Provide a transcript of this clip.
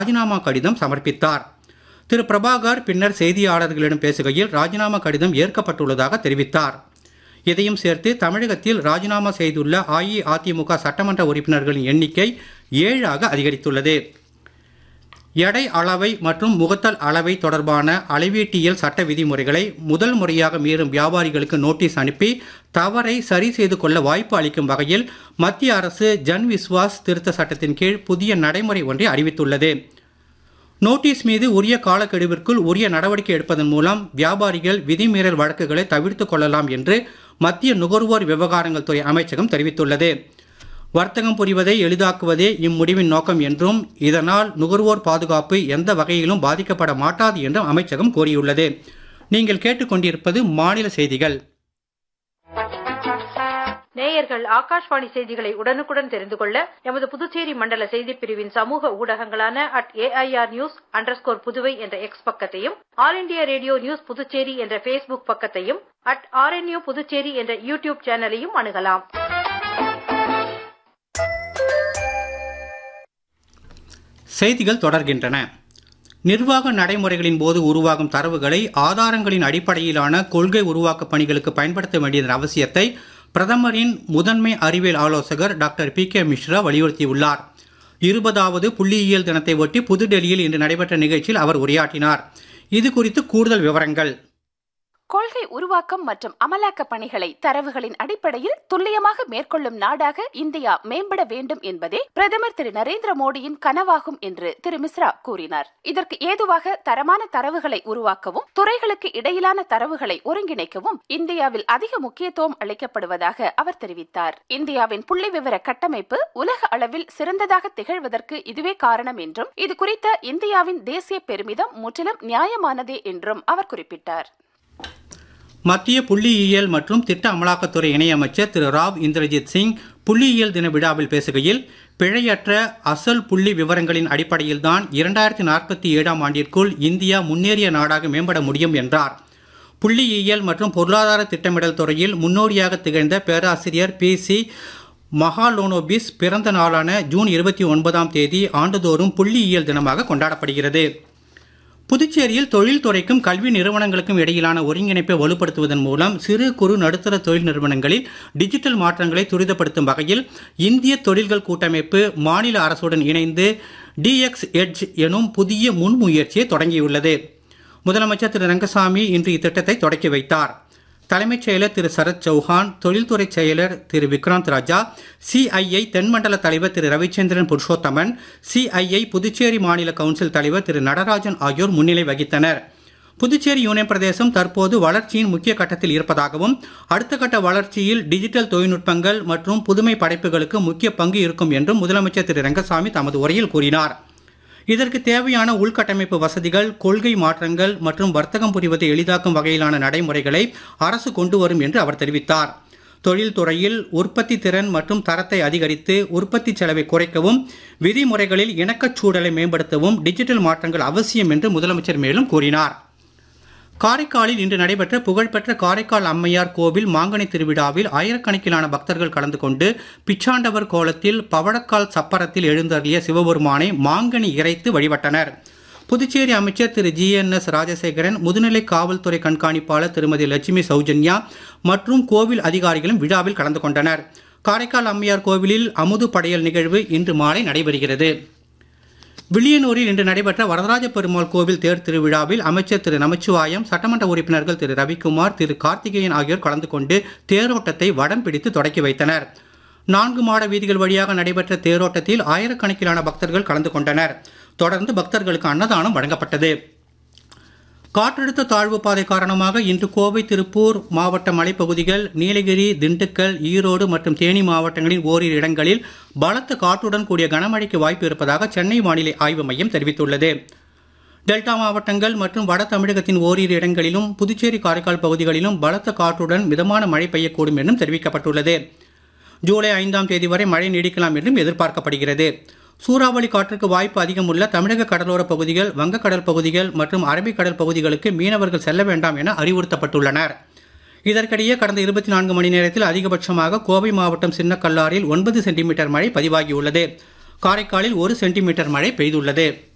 ராஜினாமா கடிதம் சமர்ப்பித்தார் திரு பிரபாகர் பின்னர் செய்தியாளர்களிடம் பேசுகையில் ராஜினாமா கடிதம் ஏற்கப்பட்டுள்ளதாக தெரிவித்தார் இதையும் சேர்த்து தமிழகத்தில் ராஜினாமா செய்துள்ள அஇஅதிமுக சட்டமன்ற உறுப்பினர்களின் எண்ணிக்கை ஏழாக அதிகரித்துள்ளது எடை அளவை மற்றும் முகத்தல் அளவை தொடர்பான அளவீட்டியல் சட்ட விதிமுறைகளை முதல் முறையாக மீறும் வியாபாரிகளுக்கு நோட்டீஸ் அனுப்பி தவறை சரி செய்து கொள்ள வாய்ப்பு அளிக்கும் வகையில் மத்திய அரசு ஜன் விஸ்வாஸ் திருத்த சட்டத்தின் கீழ் புதிய நடைமுறை ஒன்றை அறிவித்துள்ளது நோட்டீஸ் மீது உரிய காலக்கெடுவிற்குள் உரிய நடவடிக்கை எடுப்பதன் மூலம் வியாபாரிகள் விதிமீறல் வழக்குகளை தவிர்த்துக் கொள்ளலாம் என்று மத்திய நுகர்வோர் விவகாரங்கள் துறை அமைச்சகம் தெரிவித்துள்ளது வர்த்தகம் புரிவதை எளிதாக்குவதே இம்முடிவின் நோக்கம் என்றும் இதனால் நுகர்வோர் பாதுகாப்பு எந்த வகையிலும் பாதிக்கப்பட மாட்டாது என்றும் அமைச்சகம் கூறியுள்ளது நீங்கள் கேட்டுக்கொண்டிருப்பது மாநில செய்திகள் நேயர்கள் ஆகாஷ்வாணி செய்திகளை உடனுக்குடன் தெரிந்து கொள்ள எமது புதுச்சேரி மண்டல செய்திப் பிரிவின் சமூக ஊடகங்களான at AIR news underscore Puduvai என்ற எக்ஸ் பக்கத்தையும் All India Radio News Puducherry என்ற ஃபேஸ்புக் பக்கத்தையும் அட் ஆர்என்யூ புதுச்சேரி என்ற யூடியூப் சேனலையும் அணுகலாம் செய்திகள் தொடர்கின்றன நிர்வாக நடைமுறைகளின் போது உருவாகும் தரவுகளை ஆதாரங்களின் அடிப்படையிலான கொள்கை உருவாக்க பணிகளுக்கு பயன்படுத்த வேண்டியதன் அவசியத்தை பிரதமரின் முதன்மை அறிவியல் ஆலோசகர் டாக்டர் பி கே மிஸ்ரா வலியுறுத்தியுள்ளார் இருபதாவது புள்ளியியல் தினத்தை ஒட்டி புதுடெல்லியில் இன்று நடைபெற்ற நிகழ்ச்சியில் அவர் உரையாற்றினார் இது குறித்து கூடுதல் விவரங்கள் கொள்கை உருவாக்கம் மற்றும் அமலாக்க பணிகளை தரவுகளின் அடிப்படையில் துல்லியமாக மேற்கொள்ளும் நாடாக இந்தியா மேம்பட வேண்டும் என்பதே பிரதமர் திரு நரேந்திர மோடியின் கனவாகும் என்று திரு மிஸ்ரா கூறினார் இதற்கு ஏதுவாக தரமான தரவுகளை உருவாக்கவும் துறைகளுக்கு இடையிலான தரவுகளை ஒருங்கிணைக்கவும் இந்தியாவில் அதிக முக்கியத்துவம் அளிக்கப்படுவதாக அவர் தெரிவித்தார் இந்தியாவின் புள்ளி விவர கட்டமைப்பு உலக அளவில் சிறந்ததாக திகழ்வதற்கு இதுவே காரணம் என்றும் இது குறித்த இந்தியாவின் தேசிய பெருமிதம் முற்றிலும் நியாயமானதே என்றும் அவர் குறிப்பிட்டார் மத்திய புள்ளியியல் மற்றும் திட்ட அமலாக்கத்துறை இணையமைச்சர் திரு ராவ் இந்திரஜித் சிங் புள்ளியியல் தின விழாவில் பேசுகையில் பிழையற்ற அசல் புள்ளி விவரங்களின் அடிப்படையில்தான் இரண்டாயிரத்தி நாற்பத்தி ஏழாம் ஆண்டிற்குள் இந்தியா முன்னேறிய நாடாக மேம்பட முடியும் என்றார் புள்ளியியல் மற்றும் பொருளாதார திட்டமிடல் துறையில் முன்னோடியாக திகழ்ந்த பேராசிரியர் பி சி மகாலோனோபிஸ் பிறந்த நாளான ஜூன் இருபத்தி ஒன்பதாம் தேதி ஆண்டுதோறும் புள்ளியியல் தினமாக கொண்டாடப்படுகிறது புதுச்சேரியில் தொழில்துறைக்கும் கல்வி நிறுவனங்களுக்கும் இடையிலான ஒருங்கிணைப்பை வலுப்படுத்துவதன் மூலம் சிறு குறு நடுத்தர தொழில் நிறுவனங்களில் டிஜிட்டல் மாற்றங்களை துரிதப்படுத்தும் வகையில் இந்திய தொழில்கள் கூட்டமைப்பு மாநில அரசுடன் இணைந்து டிஎக்ஸ் எட்ஜ் எனும் புதிய முன்முயற்சியை தொடங்கியுள்ளது முதலமைச்சர் திரு ரங்கசாமி இன்று இத்திட்டத்தை தொடக்கி வைத்தார் தலைமைச் செயலர் திரு சரத் சௌஹான் தொழில்துறை செயலர் திரு விக்ராந்த் ராஜா சிஐஐ தென்மண்டல தலைவர் திரு ரவிச்சந்திரன் புருஷோத்தமன் சிஐஐ புதுச்சேரி மாநில கவுன்சில் தலைவர் திரு நடராஜன் ஆகியோர் முன்னிலை வகித்தனர் புதுச்சேரி யூனியன் பிரதேசம் தற்போது வளர்ச்சியின் முக்கிய கட்டத்தில் இருப்பதாகவும் அடுத்த கட்ட வளர்ச்சியில் டிஜிட்டல் தொழில்நுட்பங்கள் மற்றும் புதுமை படைப்புகளுக்கு முக்கிய பங்கு இருக்கும் என்றும் முதலமைச்சர் திரு ரங்கசாமி தமது உரையில் கூறினார் இதற்கு தேவையான உள்கட்டமைப்பு வசதிகள் கொள்கை மாற்றங்கள் மற்றும் வர்த்தகம் புரிவதை எளிதாக்கும் வகையிலான நடைமுறைகளை அரசு கொண்டு வரும் என்று அவர் தெரிவித்தார் தொழில்துறையில் உற்பத்தி திறன் மற்றும் தரத்தை அதிகரித்து உற்பத்தி செலவை குறைக்கவும் விதிமுறைகளில் இணக்கச் சூழலை மேம்படுத்தவும் டிஜிட்டல் மாற்றங்கள் அவசியம் என்று முதலமைச்சர் மேலும் கூறினார் காரைக்காலில் இன்று நடைபெற்ற புகழ்பெற்ற காரைக்கால் அம்மையார் கோவில் மாங்கனி திருவிழாவில் ஆயிரக்கணக்கிலான பக்தர்கள் கலந்து கொண்டு பிச்சாண்டவர் கோலத்தில் பவழக்கால் சப்பரத்தில் எழுந்தருளிய சிவபெருமானை மாங்கனி இறைத்து வழிபட்டனர் புதுச்சேரி அமைச்சர் Thiru G N S Rajasekaran முதுநிலை காவல்துறை கண்காணிப்பாளர் திருமதி லட்சுமி சௌஜன்யா மற்றும் கோவில் அதிகாரிகளும் விழாவில் கலந்து கொண்டனர் காரைக்கால் அம்மையார் கோவிலில் அமுது படையல் நிகழ்வு இன்று மாலை நடைபெறுகிறது வில்லியனூரில் இன்று நடைபெற்ற வரதராஜ பெருமாள் கோவில் தேர் திருவிழாவில் அமைச்சர் திரு நமச்சிவாயம் சட்டமன்ற உறுப்பினர்கள் திரு ரவிக்குமார் திரு கார்த்திகேயன் ஆகியோர் கலந்து கொண்டு தேரோட்டத்தை வடம் பிடித்து தொடக்கி வைத்தனர் நான்கு மாட வீதிகள் வழியாக நடைபெற்ற தேரோட்டத்தில் ஆயிரக்கணக்கிலான பக்தர்கள் கலந்து கொண்டனர் தொடர்ந்து பக்தர்களுக்கு அன்னதானம் வழங்கப்பட்டது காற்றழுத்த தாழ்வு பாதை காரணமாக இன்று கோவை திருப்பூர் மாவட்ட மலைப்பகுதிகள் நீலகிரி திண்டுக்கல் ஈரோடு மற்றும் தேனி மாவட்டங்களின் ஓரிரு இடங்களில் பலத்த காற்றுடன் கூடிய கனமழைக்கு வாய்ப்பு இருப்பதாக சென்னை வானிலை ஆய்வு மையம் தெரிவித்துள்ளது டெல்டா மாவட்டங்கள் மற்றும் வட தமிழகத்தின் ஓரிரு இடங்களிலும் புதுச்சேரி காரைக்கால் பகுதிகளிலும் பலத்த காற்றுடன் மிதமான மழை பெய்யக்கூடும் என்றும் தெரிவிக்கப்பட்டுள்ளது ஜூலை ஐந்தாம் தேதி வரை மழை நீடிக்கலாம் என்றும் எதிர்பார்க்கப்படுகிறது சூறாவளி காற்றுக்கு வாய்ப்பு அதிகம் உள்ள தமிழக கடலோர பகுதிகள் வங்கக்கடல் பகுதிகள் மற்றும் அரபிக்கடல் பகுதிகளுக்கு மீனவர்கள் செல்ல வேண்டாம் என அறிவுறுத்தப்பட்டுள்ளனர் இதற்கிடையே கடந்த இருபத்தி நான்கு மணி நேரத்தில் அதிகபட்சமாக கோவை மாவட்டம் சின்னக்கல்லாரில் ஒன்பது சென்டிமீட்டர் மழை பதிவாகியுள்ளது காரைக்காலில் ஒரு சென்டிமீட்டர் மழை பெய்துள்ளது